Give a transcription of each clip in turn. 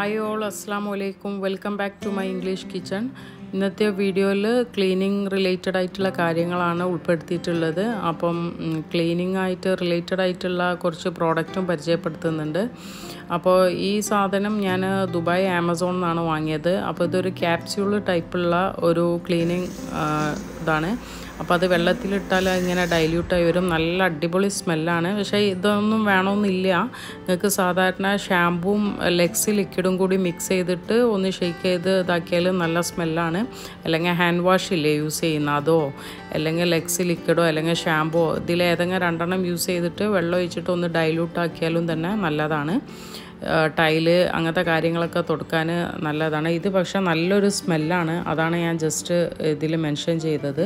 hi all അസ്സാം വലൈക്കും welcome back to my English kitchen ഇന്നത്തെ വീഡിയോയിൽ ക്ലീനിങ് റിലേറ്റഡ് ആയിട്ടുള്ള കാര്യങ്ങളാണ് ഉൾപ്പെടുത്തിയിട്ടുള്ളത് അപ്പം ക്ലീനിങ് ആയിട്ട് റിലേറ്റഡ് ആയിട്ടുള്ള കുറച്ച് പ്രോഡക്റ്റും പരിചയപ്പെടുത്തുന്നുണ്ട് അപ്പോൾ ഈ സാധനം ഞാൻ ദുബായ് ആമസോണിൽ നിന്നാണ് വാങ്ങിയത് അപ്പോൾ ഇതൊരു ക്യാപ്സ്യൂൾ ടൈപ്പുള്ള ഒരു ക്ലീനിങ് ഇതാണ് അപ്പോൾ അത് വെള്ളത്തിലിട്ടാൽ ഇങ്ങനെ ഡൈല്യൂട്ടായി വരും നല്ല അടിപൊളി സ്മെല്ലാണ് പക്ഷേ ഇതൊന്നും വേണമെന്നില്ല നിങ്ങൾക്ക് സാധാരണ ഷാമ്പുവും ലെക്സ് ലിക്വിഡും കൂടി മിക്സ് ചെയ്തിട്ട് ഒന്ന് ഷെയ്ക്ക് ചെയ്ത് ഇതാക്കിയാൽ നല്ല സ്മെല്ലാണ് അല്ലെങ്കിൽ ഹാൻഡ് വാഷ് ഇല്ലേ യൂസ് ചെയ്യുന്ന അതോ അല്ലെങ്കിൽ ലെക്സ് ലിക്വിഡോ അല്ലെങ്കിൽ ഷാമ്പുവോ ഇതിലേതെങ്കിലും രണ്ടെണ്ണം യൂസ് ചെയ്തിട്ട് വെള്ളം ഒഴിച്ചിട്ട് ഒന്ന് ഡൈല്യൂട്ട് ആക്കിയാലും തന്നെ നല്ലതാണ് ടൈല് അങ്ങനത്തെ കാര്യങ്ങളൊക്കെ തുടക്കാൻ നല്ലതാണ് ഇത് പക്ഷേ നല്ലൊരു സ്മെല്ലാണ് അതാണ് ഞാൻ ജസ്റ്റ് ഇതിൽ മെൻഷൻ ചെയ്തത്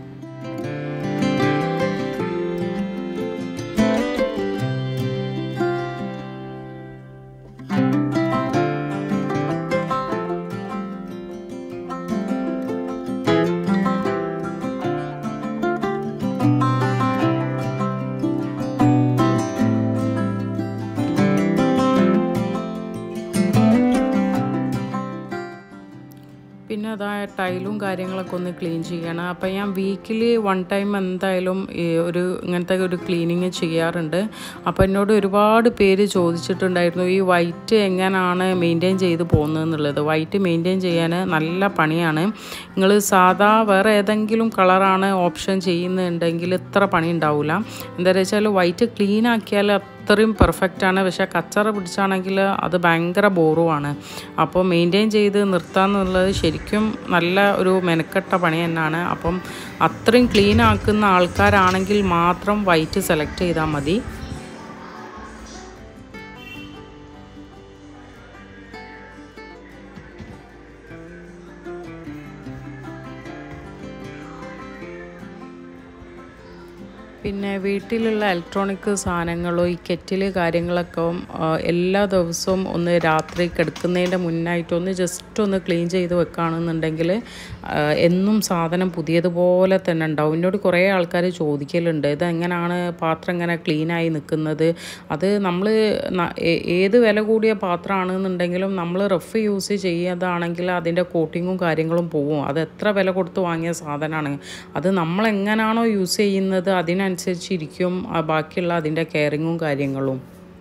പിന്നെ അതാ ടൈലും കാര്യങ്ങളൊക്കെ ഒന്ന് ക്ലീൻ ചെയ്യണം അപ്പം ഞാൻ വീക്കിലി വൺ ടൈം എന്തായാലും ഒരു ഇങ്ങനത്തെ ഒരു ക്ലീനിങ് ചെയ്യാറുണ്ട് അപ്പം എന്നോട് ഒരുപാട് പേര് ചോദിച്ചിട്ടുണ്ടായിരുന്നു ഈ വൈറ്റ് എങ്ങനെയാണ് മെയിൻറ്റെയിൻ ചെയ്ത് പോകുന്നതെന്നുള്ളത് വൈറ്റ് മെയിൻറ്റെയിൻ ചെയ്യാൻ നല്ല പണിയാണ് നിങ്ങൾ സാധാ വേറെ ഏതെങ്കിലും കളറാണ് ഓപ്ഷൻ ചെയ്യുന്നുണ്ടെങ്കിൽ ഇത്ര പണി ഉണ്ടാവില്ല എന്താ വെച്ചാൽ വൈറ്റ് ക്ലീൻ ആക്കിയാൽ അത്രയും പെർഫെക്റ്റ് ആണ് പക്ഷേ കച്ചറ പിടിച്ചാണെങ്കിൽ അത് ഭയങ്കര ബോറുമാണ് അപ്പോൾ മെയിൻറ്റെയിൻ ചെയ്ത് നിർത്താന്നുള്ളത് ശരിക്കും നല്ല ഒരു മെനക്കെട്ട പണി തന്നെയാണ് അപ്പം അത്രയും ക്ലീൻ ആക്കുന്ന ആൾക്കാരാണെങ്കിൽ മാത്രം വൈറ്റ് സെലക്ട് ചെയ്താൽ മതി പിന്നെ വീട്ടിലുള്ള ഇലക്ട്രോണിക് സാധനങ്ങളോ ഈ കെറ്റിൽ കാര്യങ്ങളൊക്കെ എല്ലാ ദിവസവും ഒന്ന് രാത്രി കിടക്കുന്നതിൻ്റെ മുന്നായിട്ട് ഒന്ന് ജസ്റ്റ് ഒന്ന് ക്ലീൻ ചെയ്ത് വെക്കുകയാണെന്നുണ്ടെങ്കിൽ എന്നും സാധനം പുതിയതുപോലെ തന്നെ ഉണ്ടാവും എന്നോട് കുറേ ആൾക്കാർ ചോദിക്കലുണ്ട് ഇത് എങ്ങനെയാണ് പാത്രം ഇങ്ങനെ ക്ലീനായി നിൽക്കുന്നത് അത് നമ്മൾ ഏത് വില കൂടിയ പാത്രമാണെന്നുണ്ടെങ്കിലും നമ്മൾ റഫ് യൂസ് ചെയ്യുന്നതാണെങ്കിൽ അതിൻ്റെ കോട്ടിങ്ങും കാര്യങ്ങളും പോവും അത് എത്ര വില കൊടുത്ത് വാങ്ങിയ സാധനമാണ് അത് നമ്മൾ എങ്ങനെയാണോ യൂസ് ചെയ്യുന്നത് അതിന് അതിനനുസരിച്ചിരിക്കും ബാക്കിയുള്ള അതിൻ്റെ കെയറിങ്ങും കാര്യങ്ങളും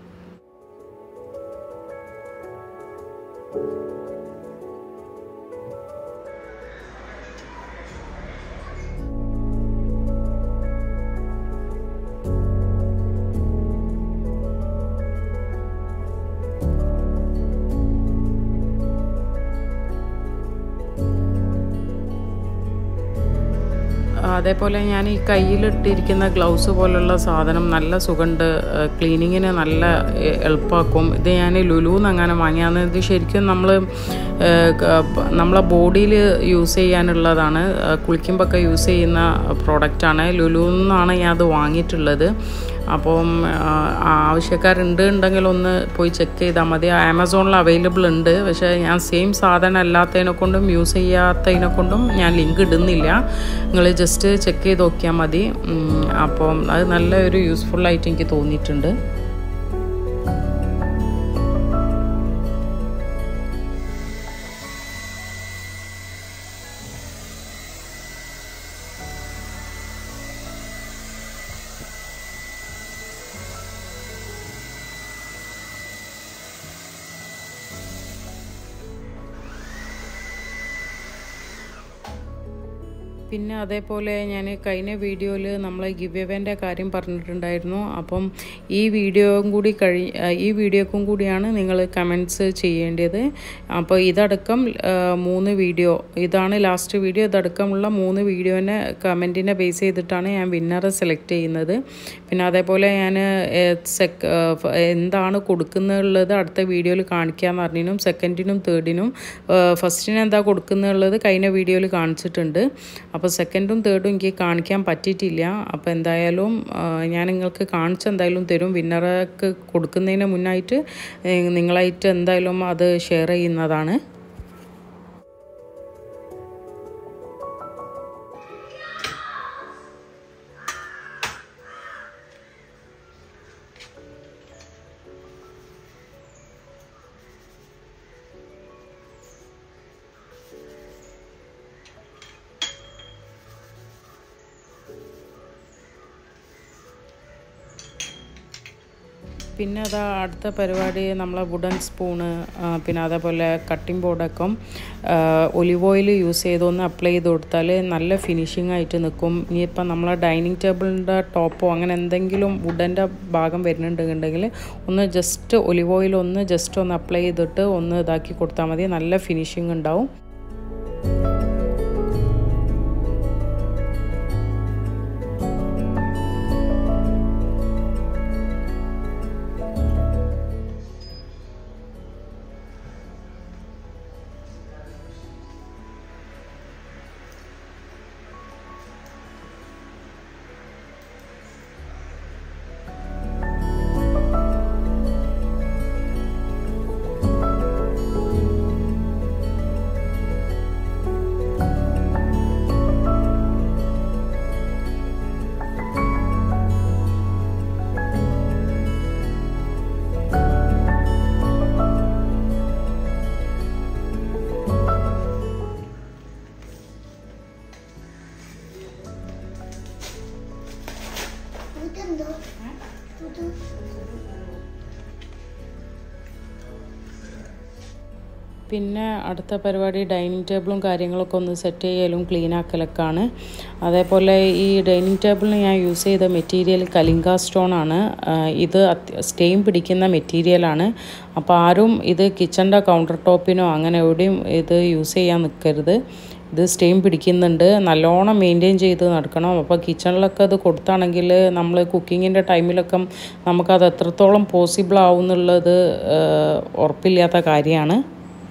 അതേപോലെ ഞാൻ ഈ കയ്യിലിട്ടിരിക്കുന്ന ഗ്ലൗസ് പോലുള്ള സാധനം നല്ല സുഖമുണ്ട് ക്ലീനിങ്ങിന് നല്ല എളുപ്പമാക്കും ഇത് ഞാൻ ലുലുന്ന് അങ്ങനെ വാങ്ങിയാന്ന് ഇത് ശരിക്കും നമ്മൾ നമ്മളെ ബോഡിയിൽ യൂസ് ചെയ്യാനുള്ളതാണ് കുളിക്കുമ്പോഴൊക്കെ യൂസ് ചെയ്യുന്ന പ്രോഡക്റ്റാണ് ലുലുന്നാണ് ഞാൻ അത് വാങ്ങിയിട്ടുള്ളത് അപ്പം ആവശ്യക്കാരുണ്ട് ഉണ്ടെങ്കിൽ ഒന്ന് പോയി ചെക്ക് ചെയ്താൽ മതി ആമസോണിൽ അവൈലബിൾ ഉണ്ട് പക്ഷേ ഞാൻ സെയിം സാധനം അല്ലാത്തതിനെ കൊണ്ടും യൂസ് ചെയ്യാത്തതിനെ കൊണ്ടും ഞാൻ ലിങ്ക് ഇടുന്നില്ല നിങ്ങൾ ജസ്റ്റ് ചെക്ക് ചെയ്ത് നോക്കിയാൽ മതി അപ്പം അത് നല്ല ഒരു യൂസ്ഫുള്ളായിട്ട് എനിക്ക് തോന്നിയിട്ടുണ്ട് പിന്നെ അതേപോലെ ഞാൻ കഴിഞ്ഞ വീഡിയോയിൽ നമ്മൾ ഗിവ് എവേൻ്റെ കാര്യം പറഞ്ഞിട്ടുണ്ടായിരുന്നു അപ്പം ഈ വീഡിയോയും കൂടി കഴി ഈ വീഡിയോക്കും കൂടിയാണ് നിങ്ങൾ കമൻറ്റ്സ് ചെയ്യേണ്ടത് അപ്പോൾ ഇതടക്കം മൂന്ന് വീഡിയോ ഇതാണ് ലാസ്റ്റ് വീഡിയോ ഇതടക്കമുള്ള മൂന്ന് വീഡിയോനെ കമൻറ്റിനെ ബേസ് ചെയ്തിട്ടാണ് ഞാൻ വിന്നറെ സെലക്ട് ചെയ്യുന്നത് പിന്നെ അതേപോലെ ഞാൻ സെക് എന്താണ് കൊടുക്കുന്നുള്ളത് അടുത്ത വീഡിയോയിൽ കാണിക്കാമെന്ന് പറഞ്ഞിനും സെക്കൻഡിനും തേർഡിനും ഫസ്റ്റിന് എന്താ കൊടുക്കുന്നുള്ളത് കഴിഞ്ഞ വീഡിയോയിൽ കാണിച്ചിട്ടുണ്ട് അപ്പോൾ സെക്കൻഡും തേർഡും എനിക്ക് കാണിക്കാൻ പറ്റിയിട്ടില്ല അപ്പോൾ എന്തായാലും ഞാൻ നിങ്ങൾക്ക് കാണിച്ച് എന്തായാലും തരും വിന്നർക്ക് കൊടുക്കുന്നതിന് മുന്നായിട്ട് നിങ്ങളായിട്ട് എന്തായാലും അത് ഷെയർ ചെയ്യുന്നതാണ് പിന്നെ അതാ അടുത്ത പരിപാടി നമ്മളെ വുഡൻ സ്പൂണ് പിന്നെ അതേപോലെ കട്ടിംഗ് ബോർഡൊക്കെ ഒലിവ് ഓയിൽ യൂസ് ചെയ്തൊന്ന് അപ്ലൈ ചെയ്ത് കൊടുത്താൽ നല്ല ഫിനിഷിംഗ് ആയിട്ട് നിൽക്കും ഇനിയിപ്പം നമ്മളെ ഡൈനിങ് ടേബിളിൻ്റെ ടോപ്പോ അങ്ങനെ എന്തെങ്കിലും വുഡൻ്റെ ഭാഗം വരുന്നുണ്ടെങ്കിൽ ഒന്ന് ജസ്റ്റ് ഒലിവ് ഓയിൽ ഒന്ന് ജസ്റ്റ് ഒന്ന് അപ്ലൈ ചെയ്തിട്ട് ഒന്ന് ഇതാക്കി കൊടുത്താൽ മതി നല്ല ഫിനിഷിംഗ് ഉണ്ടാവും ഇതെന്തോ ഇത് പിന്നെ അടുത്ത പരിപാടി ഡൈനിങ് ടേബിളും കാര്യങ്ങളൊക്കെ ഒന്ന് സെറ്റ് ചെയ്യലും ക്ലീൻ ആക്കലൊക്കെയാണ് അതേപോലെ ഈ ഡൈനിങ് ടേബിളിന് ഞാൻ യൂസ് ചെയ്ത മെറ്റീരിയൽ കലിങ്ക സ്റ്റോൺ ആണ് ആ, ഇത് സ്റ്റെയിൻ പിടിക്കുന്ന മെറ്റീരിയലാണ് അപ്പോൾ ആരും ഇത് കിച്ചൻ്റെ കൗണ്ടർ ടോപ്പിനോ അങ്ങനെ എവിടെയും ഇത് യൂസ് ചെയ്യാൻ നിൽക്കരുത് ഇത് സ്റ്റെയിൻ പിടിക്കുന്നുണ്ട് നല്ലോണം മെയിൻറ്റെയിൻ ചെയ്ത് നടക്കണം അപ്പോൾ കിച്ചണിലൊക്കെ ഇത് കൊടുത്താണെങ്കിൽ നമ്മൾ കുക്കിങ്ങിൻ്റെ ടൈമിലൊക്കെ നമുക്കത് എത്രത്തോളം പോസിബിൾ ആവും എന്നുള്ളത് ആ, ഉറപ്പില്ലാത്ത കാര്യമാണ്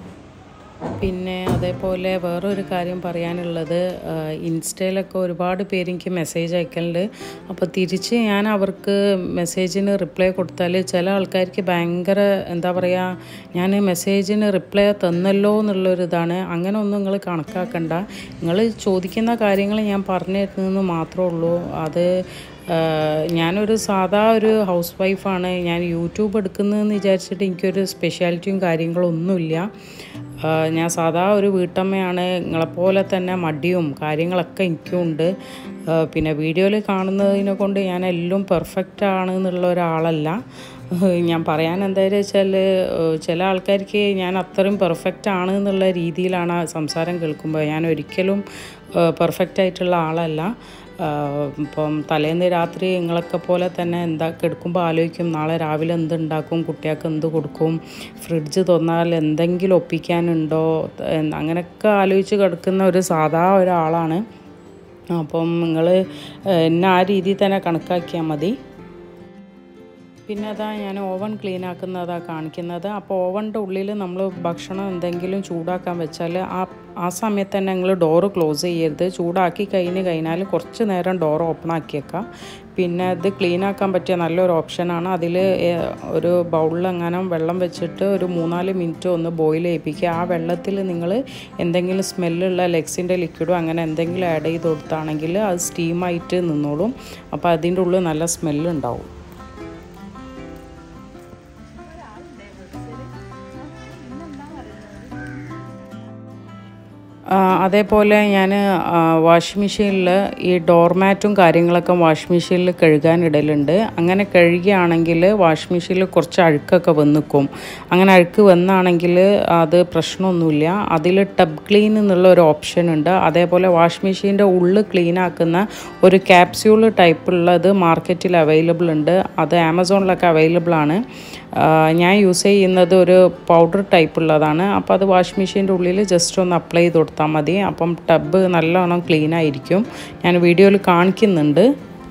പിന്നെ അതേപോലെ വേറൊരു കാര്യം പറയാനുള്ളത് ആഹ് ഇൻസ്റ്റയിലൊക്കെ ഒരുപാട് പേര് എനിക്ക് മെസ്സേജ് അയക്കലുണ്ട് അപ്പോൾ തിരിച്ച് ഞാൻ അവർക്ക് മെസ്സേജിന് റിപ്ലൈ കൊടുത്താൽ ചില ആൾക്കാർക്ക് ഭയങ്കര എന്താ പറയുക ഞാൻ മെസ്സേജിന് റിപ്ലൈ തന്നല്ലോ എന്നുള്ളൊരിതാണ് അങ്ങനെ ഒന്നും നിങ്ങൾ കണക്കാക്കണ്ട നിങ്ങൾ ചോദിക്കുന്ന കാര്യങ്ങൾ ഞാൻ പറഞ്ഞു തരുന്നതെന്ന് മാത്രമേ ഉള്ളൂ അത് ആഹ് ഞാനൊരു സാധാ ഒരു ഹൗസ് വൈഫാണ് ഞാൻ യൂട്യൂബ് എടുക്കുന്നതെന്ന് വിചാരിച്ചിട്ട് എനിക്കൊരു സ്പെഷ്യാലിറ്റിയും കാര്യങ്ങളൊന്നുമില്ല ആഹ് ഞാൻ സാധാ ഒരു വീട്ടമ്മയാണ് നിങ്ങളെപ്പോലെ തന്നെ മടിയും കാര്യങ്ങളൊക്കെ എനിക്കും ഉണ്ട് ആഹ് പിന്നെ വീഡിയോയിൽ കാണുന്നതിനെ കൊണ്ട് ഞാൻ എല്ലാം പെർഫെക്റ്റ് ആണ് എന്നുള്ള ഒരാളല്ല ഞാൻ പറയാൻ എന്തായാലും വെച്ചാൽ ചില ആൾക്കാർക്ക് ഞാൻ അത്രയും പെർഫെക്റ്റ് ആണ് എന്നുള്ള രീതിയിലാണ് ആ സംസാരം കേൾക്കുമ്പോൾ ഞാൻ ഒരിക്കലും പെർഫെക്റ്റ് ആയിട്ടുള്ള ആളല്ല ആഹ് ഇപ്പം തലേന്ന് രാത്രി നിങ്ങളൊക്കെ പോലെ തന്നെ എന്താ കിടക്കുമ്പോൾ ആലോചിക്കും നാളെ രാവിലെ എന്ത് ഉണ്ടാക്കും കുട്ടികൾക്ക് എന്ത് കൊടുക്കും ഫ്രിഡ്ജ് തുറന്നാൽ എന്തെങ്കിലും ഒപ്പിക്കാനുണ്ടോ എന്ന് അങ്ങനെയൊക്കെ ആലോചിച്ച് കിടക്കുന്ന ഒരു സാധാ ഒരാളാണ് അപ്പം നിങ്ങൾ എന്നെ ആ രീതിയിൽ തന്നെ കണക്കാക്കിയാൽ മതി പിന്നെ അതാ ഞാൻ ഓവൻ ക്ലീൻ ആക്കുന്നതാ കാണിക്കുന്നത് അപ്പോൾ ഓവൻ്റെ ഉള്ളിൽ നമ്മൾ ഭക്ഷണം എന്തെങ്കിലും ചൂടാക്കാൻ വെച്ചാൽ ആ ആ സമയത്ത് തന്നെ നിങ്ങൾ ഡോറ് ക്ലോസ് ചെയ്യരുത് ചൂടാക്കി കഴിഞ്ഞ് കഴിഞ്ഞാൽ കുറച്ച് നേരം ഡോർ ഓപ്പൺ ആക്കിയേക്കാം പിന്നെ ഇത് ക്ലീൻ ആക്കാൻ പറ്റിയ നല്ലൊരു ഓപ്ഷനാണ് അതിൽ ഒരു ബൗളിൽ എങ്ങാനും വെള്ളം വെച്ചിട്ട് ഒരു മൂന്നാല് മിനിറ്റ് ഒന്ന് ബോയിൽ ചെയ്യിപ്പിക്കുക ആ വെള്ളത്തിൽ നിങ്ങൾ എന്തെങ്കിലും സ്മെല്ലുള്ള ലെക്സിൻ്റെ ലിക്വിഡോ അങ്ങനെ എന്തെങ്കിലും ആഡ് ചെയ്ത് കൊടുത്താണെങ്കിൽ അത് സ്റ്റീമായിട്ട് നിന്നോളും അപ്പോൾ അതിൻ്റെ ഉള്ളിൽ നല്ല സ്മെല്ലുണ്ടാവും ആ, അതേപോലെ ഞാൻ വാഷിംഗ് മെഷീനിൽ ഈ ഡോർമാറ്റും കാര്യങ്ങളൊക്കെ വാഷിംഗ് മെഷീനിൽ കഴുകാനിടലുണ്ട് അങ്ങനെ കഴുകുകയാണെങ്കിൽ വാഷിംഗ് മെഷീനിൽ കുറച്ച് അഴുക്കൊക്കെ വന്നിക്കും അങ്ങനെ അഴുക്ക് വന്നാണെങ്കിൽ അത് പ്രശ്നമൊന്നുമില്ല അതിൽ ടബ് ക്ലീൻ എന്നുള്ള ഒരു ഓപ്ഷൻ ഉണ്ട് അതേപോലെ വാഷിംഗ് മെഷീൻ്റെ ഉള്ളിൽ ക്ലീൻ ആക്കുന്ന ഒരു ക്യാപ്സ്യൂൾ ടൈപ്പുള്ളത് മാർക്കറ്റിൽ അവൈലബിൾ ഉണ്ട് അത് ആമസോണിലൊക്കെ അവൈലബിൾ ആണ് ആ, ഞാൻ യൂസ് ചെയ്യുന്നത് ഒരു പൗഡർ ടൈപ്പ് ഉള്ളതാണ് അപ്പോൾ അത് വാഷിംഗ് മെഷീൻ്റെ ഉള്ളിൽ ജസ്റ്റ് ഒന്ന് അപ്ലൈ ചെയ്ത് കൊടുത്താൽ മതി അപ്പം ടബ് നല്ലോണം ക്ലീൻ ആയിരിക്കും ഞാൻ വീഡിയോയിൽ കാണിക്കുന്നുണ്ട്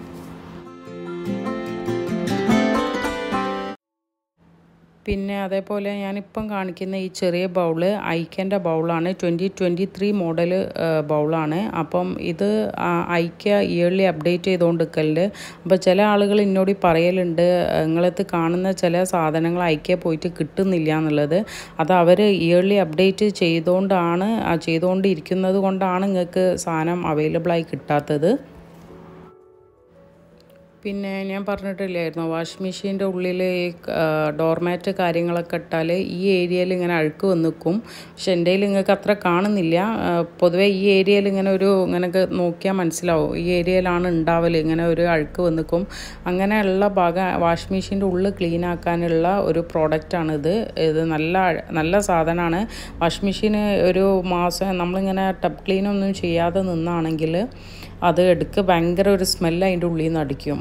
പിന്നെ അതേപോലെ ഞാനിപ്പം കാണിക്കുന്ന ഈ ചെറിയ ബൗള് ഐക്കൻ്റെ ബൗളാണ് ട്വൻറ്റി ട്വൻറ്റി ത്രീ മോഡൽ ബൗളാണ് അപ്പം ഇത് ആ, ഐക്ക ഇയർലി അപ്ഡേറ്റ് ചെയ്തുകൊണ്ട് നിൽക്കലുണ്ട് അപ്പോൾ ചില ആളുകൾ എന്നോട് ഈ പറയലുണ്ട് നിങ്ങളത് കാണുന്ന ചില സാധനങ്ങൾ ഐക്ക പോയിട്ട് കിട്ടുന്നില്ല എന്നുള്ളത് അത് അവർ ഇയർലി അപ്ഡേറ്റ് ചെയ്തുകൊണ്ടാണ് ആ, ചെയ്തുകൊണ്ടിരിക്കുന്നത് കൊണ്ടാണ് നിങ്ങൾക്ക് സാധനം അവൈലബിൾ ആയി കിട്ടാത്തത് പിന്നെ ഞാൻ പറഞ്ഞിട്ടില്ലായിരുന്നു വാഷിംഗ് മെഷീൻ്റെ ഉള്ളിൽ ഈ ഡോർമാറ്റ് കാര്യങ്ങളൊക്കെ ഇട്ടാൽ ഈ ഏരിയയിൽ ഇങ്ങനെ അഴുക്ക് വന്ന് നിൽക്കും പക്ഷെ എൻ്റെ കയ്യിൽ നിങ്ങൾക്ക് അത്ര കാണുന്നില്ല ആ, പൊതുവേ ഈ ഏരിയയിൽ ഇങ്ങനെ ഒരു ഇങ്ങനെയൊക്കെ നോക്കിയാൽ മനസ്സിലാവും ഈ ഏരിയയിലാണ് ഉണ്ടാവൽ ഇങ്ങനെ ഒരു അഴുക്ക് വന്ന് നിൽക്കും അങ്ങനെയുള്ള ഭാഗം വാഷിംഗ് മെഷീൻ്റെ ഉള്ളിൽ ക്ലീൻ ആക്കാനുള്ള ഒരു പ്രോഡക്റ്റാണിത് ഇത് നല്ല അഴ- നല്ല സാധനമാണ് വാഷിംഗ് മെഷീന് ഒരു മാസം നമ്മളിങ്ങനെ ടബ് ക്ലീനൊന്നും ചെയ്യാതെ നിന്നാണെങ്കിൽ അത് എടുക്ക് ഭയങ്കര ഒരു സ്മെല്ല് അതിൻ്റെ ഉള്ളിൽ നിന്ന് അടിക്കും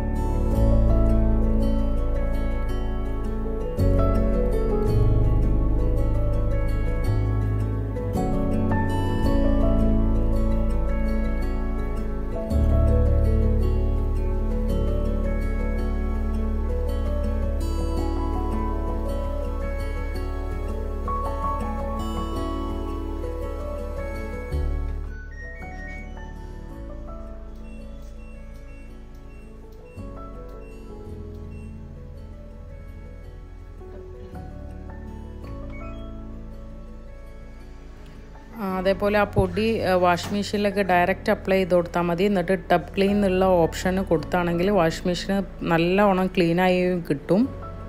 ആ, അതേപോലെ ആ പൊടി വാഷിംഗ് മെഷീനിലൊക്കെ ഡയറക്റ്റ് അപ്ലൈ ചെയ്ത് കൊടുത്താൽ മതി എന്നിട്ട് ടബ് ക്ലീൻ എന്നുള്ള ഓപ്ഷൻ കൊടുത്താണെങ്കിൽ വാഷിംഗ് മെഷീൻ നല്ലവണ്ണം ക്ലീനായി കിട്ടും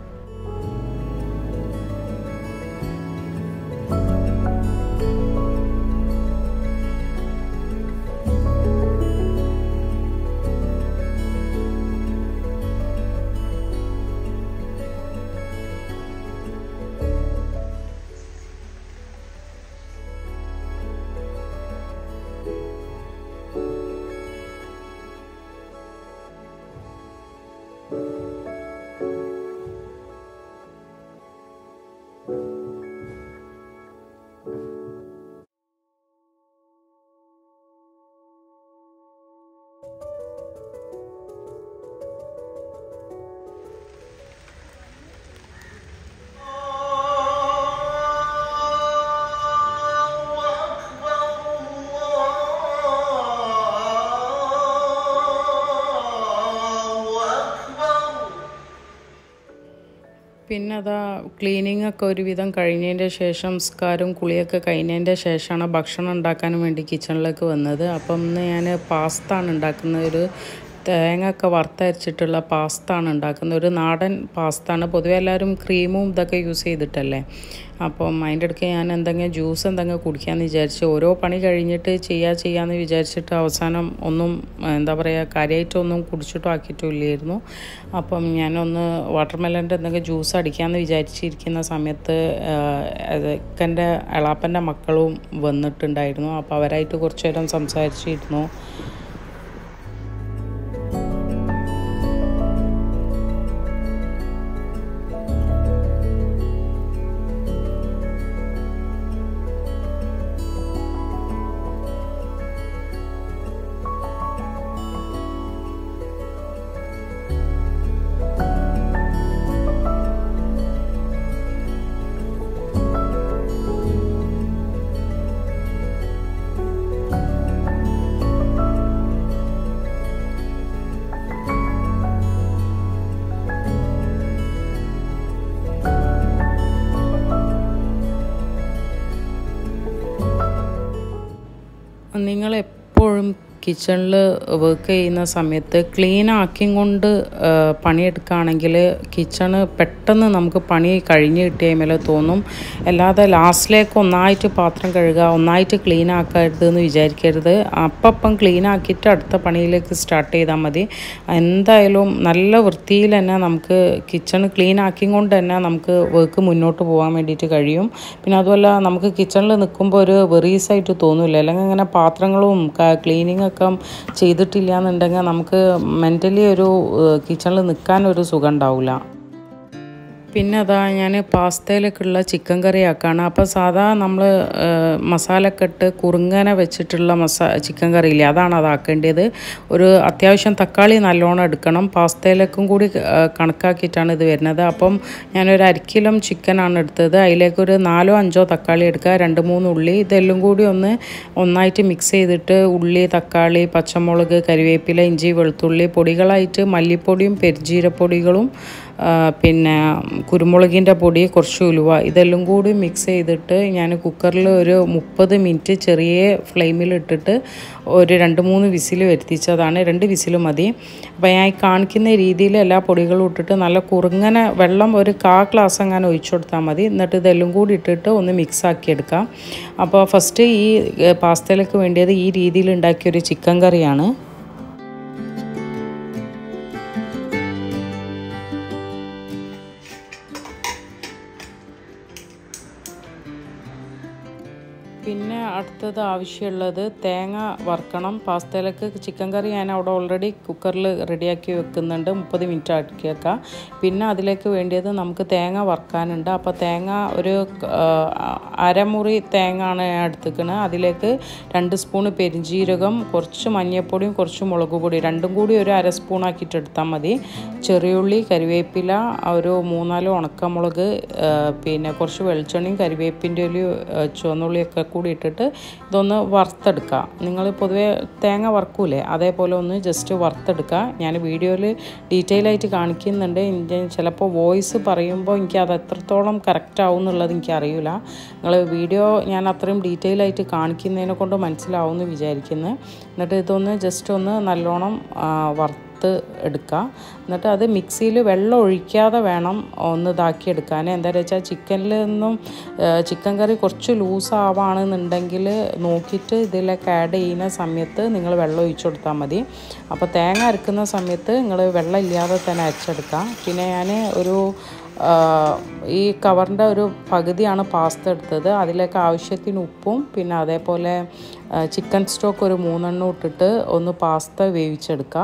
പിന്നെ അതാ ക്ലീനിങ് ഒക്കെ ഒരുവിധം കഴിഞ്ഞതിൻ്റെ ശേഷം സംസ്കാരവും കുളിയൊക്കെ കഴിഞ്ഞതിൻ്റെ ശേഷമാണ് ഭക്ഷണം ഉണ്ടാക്കാൻ വേണ്ടി കിച്ചണിലേക്ക് വന്നത് അപ്പം ഇന്ന് ഞാൻ പാസ്ത ആണ് ഉണ്ടാക്കുന്നത് ഒരു തേങ്ങ ഒക്കെ വറുത്തരച്ചിട്ടുള്ള പാസ്ത ആണ് ഉണ്ടാക്കുന്നത് ഒരു നാടൻ പാസ്ത ആണ് പൊതുവെ എല്ലാവരും ക്രീമും ഇതൊക്കെ യൂസ് ചെയ്തിട്ടല്ലേ അപ്പം അതിൻ്റെ ഇടയ്ക്ക് ഞാൻ എന്തെങ്കിലും ജ്യൂസ് എന്തെങ്കിലും കുടിക്കാമെന്ന് വിചാരിച്ചു ഓരോ പണി കഴിഞ്ഞിട്ട് ചെയ്യാ ചെയ്യാമെന്ന് വിചാരിച്ചിട്ട് അവസാനം ഒന്നും എന്താ പറയുക കാര്യമായിട്ടൊന്നും കുടിച്ചിട്ടും ആക്കിയിട്ടും ഇല്ലായിരുന്നു അപ്പം ഞാനൊന്ന് വാട്ടർമെലൻ്റെ എന്തെങ്കിലും ജ്യൂസ് അടിക്കാമെന്ന് വിചാരിച്ചിരിക്കുന്ന സമയത്ത് എൻ്റെ എളാപ്പൻ്റെ മക്കളും വന്നിട്ടുണ്ടായിരുന്നു അപ്പോൾ അവരായിട്ട് കുറച്ച് നേരം സംസാരിച്ചിരുന്നു നിങ്ങൾ എപ്പോഴും കിച്ചണിൽ വർക്ക് ചെയ്യുന്ന സമയത്ത് ക്ലീൻ ആക്കിയും കൊണ്ട് ആ, പണിയെടുക്കുകയാണെങ്കിൽ കിച്ചണ് പെട്ടെന്ന് നമുക്ക് പണി കഴിഞ്ഞ് കിട്ടിയ മേലെ തോന്നും അല്ലാതെ ലാസ്റ്റിലേക്ക് ഒന്നായിട്ട് പാത്രം കഴുകുക ഒന്നായിട്ട് ക്ലീൻ ആക്കരുത് എന്ന് വിചാരിക്കരുത് അപ്പം ക്ലീൻ ആക്കിയിട്ട് അടുത്ത പണിയിലേക്ക് സ്റ്റാർട്ട് ചെയ്താൽ മതി എന്തായാലും നല്ല വൃത്തിയിൽ തന്നെ നമുക്ക് കിച്ചൺ ക്ലീൻ ആക്കിയും കൊണ്ട് തന്നെ നമുക്ക് വർക്ക് മുന്നോട്ട് പോകാൻ വേണ്ടിയിട്ട് കഴിയും പിന്നെ അതുമല്ല നമുക്ക് കിച്ചണിൽ നിൽക്കുമ്പോൾ ഒരു വെറീസായിട്ട് തോന്നില്ല അല്ലെങ്കിൽ ഇങ്ങനെ പാത്രങ്ങളും ക്ലീനിങ് ഒക്കെ ചെയ്തിട്ടില്ല എന്നുണ്ടെങ്കിൽ നമുക്ക് മെൻ്റലി ഒരു കിച്ചണിൽ നിൽക്കാൻ ഒരു സുഖം ഉണ്ടാവില്ല പിന്നെ അതാ ഞാൻ പാസ്തയിലേക്കുള്ള ചിക്കൻ കറി ആക്കാണ് അപ്പോൾ സാധാ നമ്മൾ മസാലയൊക്കെ ഇട്ട് കുറുങ്ങനെ വെച്ചിട്ടുള്ള മസാ ചിക്കൻ കറിയില്ലേ അതാണ് അത് ആക്കേണ്ടത് ഒരു അത്യാവശ്യം തക്കാളി നല്ലോണം എടുക്കണം പാസ്തയിലേക്കും കൂടി ആ, കണക്കാക്കിയിട്ടാണ് ഇത് വരുന്നത് അപ്പം ഞാനൊരു അരക്കിലം ചിക്കനാണ് എടുത്തത് അതിലേക്കൊരു നാലോ അഞ്ചോ തക്കാളി എടുക്കുക രണ്ട് മൂന്ന് ഉള്ളി ഇതെല്ലാം കൂടി ഒന്ന് ഒന്നായിട്ട് മിക്സ് ചെയ്തിട്ട് ഉള്ളി തക്കാളി പച്ചമുളക് കരിവേപ്പില ഇഞ്ചി വെളുത്തുള്ളി പൊടികളായിട്ട് മല്ലിപ്പൊടിയും പെരുജീരപ്പൊടികളും ആ, പിന്നെ കുരുമുളകിൻ്റെ പൊടി കുറച്ച് ഉലുവ ഇതെല്ലാം കൂടി മിക്സ് ചെയ്തിട്ട് ഞാൻ കുക്കറിൽ ഒരു മുപ്പത് മിനിറ്റ് ചെറിയ ഫ്ലെയിമിൽ ഇട്ടിട്ട് ഒരു രണ്ട് മൂന്ന് വിസിൽ വരുത്തിച്ചതാണ് രണ്ട് വിസിൽ മതി അപ്പോൾ ഞാൻ ഈ കാണിക്കുന്ന രീതിയിൽ എല്ലാ പൊടികളും ഇട്ടിട്ട് നല്ല കുറുങ്ങനെ വെള്ളം ഒരു കാ ഗ്ലാസ് അങ്ങനെ ഒഴിച്ചു കൊടുത്താൽ മതി എന്നിട്ട് ഇതെല്ലാം കൂടി ഇട്ടിട്ട് ഒന്ന് മിക്സ് ആക്കി എടുക്കാം അപ്പോൾ ഫസ്റ്റ് ഈ ഏ, പാസ്തയിലേക്ക് വേണ്ടിയത് ഈ രീതിയിൽ ഉണ്ടാക്കിയ ഒരു ചിക്കൻ കറിയാണ് പിന്നെ അടുത്തത് ആവശ്യമുള്ളത് തേങ്ങ വറുക്കണം പാസ്തയിലേക്ക് ചിക്കൻ കറി ഞാൻ അവിടെ ഓൾറെഡി കുക്കറിൽ റെഡിയാക്കി വെക്കുന്നുണ്ട് മുപ്പത് മിനിറ്റ് ആക്കി വെക്കാം പിന്നെ അതിലേക്ക് വേണ്ടിയത് നമുക്ക് തേങ്ങ വറുക്കാനുണ്ട് അപ്പോൾ തേങ്ങ ഒരു ആ, അരമുറി തേങ്ങ ആണ് ഞാൻ എടുത്തിരിക്കുന്നത് അതിലേക്ക് രണ്ട് സ്പൂണ് പെരിഞ്ജീരകം കുറച്ച് മഞ്ഞൾപ്പൊടിയും കുറച്ച് മുളക് പൊടി രണ്ടും കൂടി ഒരു അര സ്പൂൺ ആക്കിയിട്ട് എടുത്താൽ മതി ചെറിയുള്ളി കരിവേപ്പില ഒരു മൂന്നാല് ഉണക്കമുളക് ആ, പിന്നെ കുറച്ച് വെളിച്ചെണ്ണയും കരിവേപ്പിൻ്റെ ഒരു ചുവന്നുള്ളിയൊക്കെ കൂടി ഇട്ടിട്ട് ഇതൊന്ന് വറുത്തെടുക്കുക നിങ്ങൾ പൊതുവേ തേങ്ങ വറുക്കൂലേ അതേപോലെ ഒന്ന് ജസ്റ്റ് വറുത്തെടുക്കുക ഞാൻ വീഡിയോയിൽ ഡീറ്റെയിൽ ആയിട്ട് കാണിക്കുന്നുണ്ട് എനിക്ക് ചിലപ്പോൾ വോയിസ് പറയുമ്പോൾ എനിക്ക് അത് എത്രത്തോളം കറക്റ്റ് ആവും എന്നുള്ളത് എനിക്ക് അറിയില്ല നിങ്ങൾ വീഡിയോ ഞാൻ അത്രയും ഡീറ്റെയിൽ ആയിട്ട് കാണിക്കുന്നതിനെ കൊണ്ട് മനസ്സിലാവും എന്ന് വിചാരിക്കുന്നു എന്നിട്ട് ഇതൊന്ന് ജസ്റ്റ് ഒന്ന് നല്ലോണം ആ, വറുത്ത് എടുക്കുക എന്നിട്ട് അത് മിക്സിയിൽ വെള്ളം ഒഴിക്കാതെ വേണം ഒന്ന് ഇതാക്കി എടുക്കാൻ എന്താണെന്ന് വെച്ചാൽ ചിക്കനിൽ നിന്നും ചിക്കൻ കറി കുറച്ച് ലൂസ് ആവുകയാണെന്നുണ്ടെങ്കിൽ നോക്കിയിട്ട് ഇതിലേക്ക് ആഡ് ചെയ്യുന്ന സമയത്ത് നിങ്ങൾ വെള്ളം ഒഴിച്ചു കൊടുത്താൽ മതി അപ്പോൾ തേങ്ങ അരക്കുന്ന സമയത്ത് നിങ്ങൾ വെള്ളം ഇല്ലാതെ തന്നെ അരച്ചെടുക്കാം പിന്നെ ഞാൻ ഒരു ആ, ഈ കവറിൻ്റെ ഒരു പകുതിയാണ് പാസ്ത എടുത്തത് അതിലേക്ക് ആവശ്യത്തിന് ഉപ്പും പിന്നെ അതേപോലെ ആ, ചിക്കൻ സ്റ്റോക്ക് ഒരു മൂന്നെണ്ണം ഇട്ടിട്ട് ഒന്ന് പാസ്ത വേവിച്ചെടുക്കുക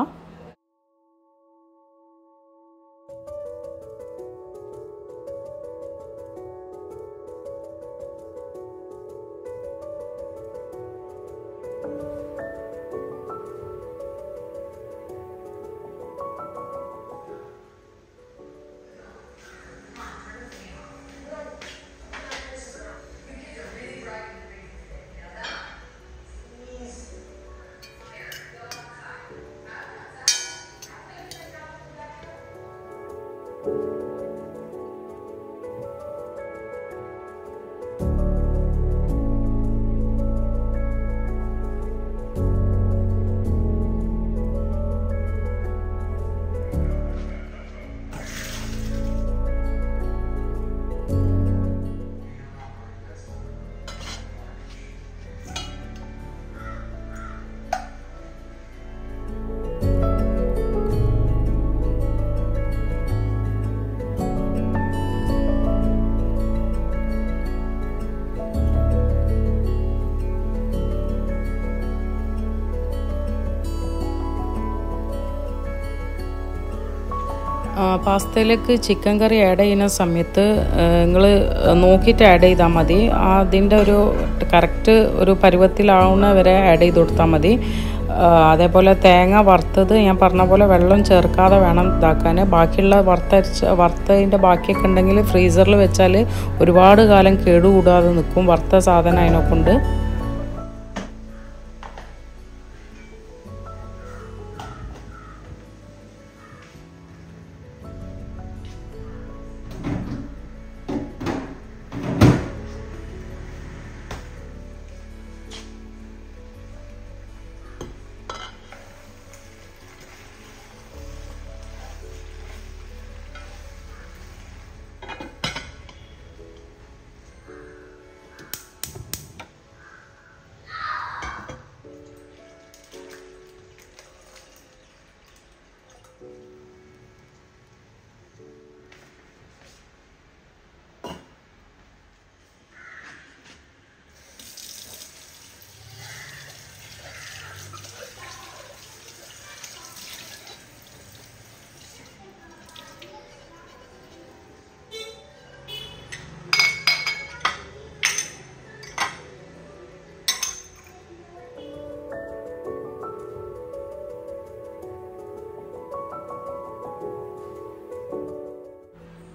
ആ, പാസ്തയിലേക്ക് ചിക്കൻ കറി ആഡ് ചെയ്യുന്ന സമയത്ത് നിങ്ങൾ നോക്കിയിട്ട് ആഡ് ചെയ്താൽ മതി ആ അതിൻ്റെ ഒരു കറക്റ്റ് ഒരു പരുവത്തിലാവുന്ന വരെ ആഡ് ചെയ്ത് കൊടുത്താൽ മതി ആ, അതേപോലെ തേങ്ങ വറുത്തത് ഞാൻ പറഞ്ഞ പോലെ വെള്ളം ചേർക്കാതെ വേണം ഇതാക്കാൻ ബാക്കിയുള്ള വറുത്തരച്ച വറുത്തതിൻ്റെ ബാക്കിയൊക്കെ ഉണ്ടെങ്കിൽ ഫ്രീസറിൽ വെച്ചാൽ ഒരുപാട് കാലം കേടുകൂടാതെ നിൽക്കും വറുത്ത സാധനം അതിനെ കൊണ്ട്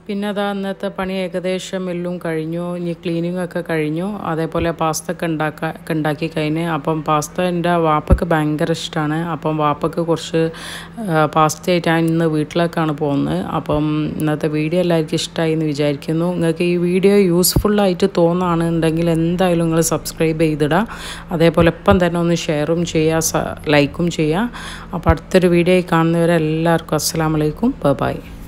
പിന്നെ അതാ അന്നത്തെ പണി ഏകദേശം എല്ലാം കഴിഞ്ഞു ഇനി ക്ലീനിങ് ഒക്കെ കഴിഞ്ഞു അതേപോലെ പാസ്ത ഒക്കെ ഉണ്ടാക്കാ ഒക്കെ ഉണ്ടാക്കി കഴിഞ്ഞ് അപ്പം പാസ്ത എൻ്റെ വാപ്പക്ക് ഭയങ്കര ഇഷ്ടമാണ് അപ്പം വാപ്പക്ക് കുറച്ച് പാസ്ത ആയിട്ട് ഞാൻ ഇന്ന് വീട്ടിലേക്കാണ് പോകുന്നത് അപ്പം ഇന്നത്തെ വീഡിയോ എല്ലാവർക്കും ഇഷ്ടമായി എന്ന് വിചാരിക്കുന്നു നിങ്ങൾക്ക് ഈ വീഡിയോ യൂസ്ഫുള്ളായിട്ട് തോന്നുകയാണെന്നുണ്ടെങ്കിൽ എന്തായാലും നിങ്ങൾ സബ്സ്ക്രൈബ് ചെയ്തിടുക അതേപോലെ ഇപ്പം തന്നെ ഒന്ന് ഷെയറും ചെയ്യുക ലൈക്കും ചെയ്യുക അപ്പോൾ അടുത്തൊരു വീഡിയോ കാണുന്നവരെ എല്ലാവർക്കും അസ്സാം വലൈക്കും ബൈ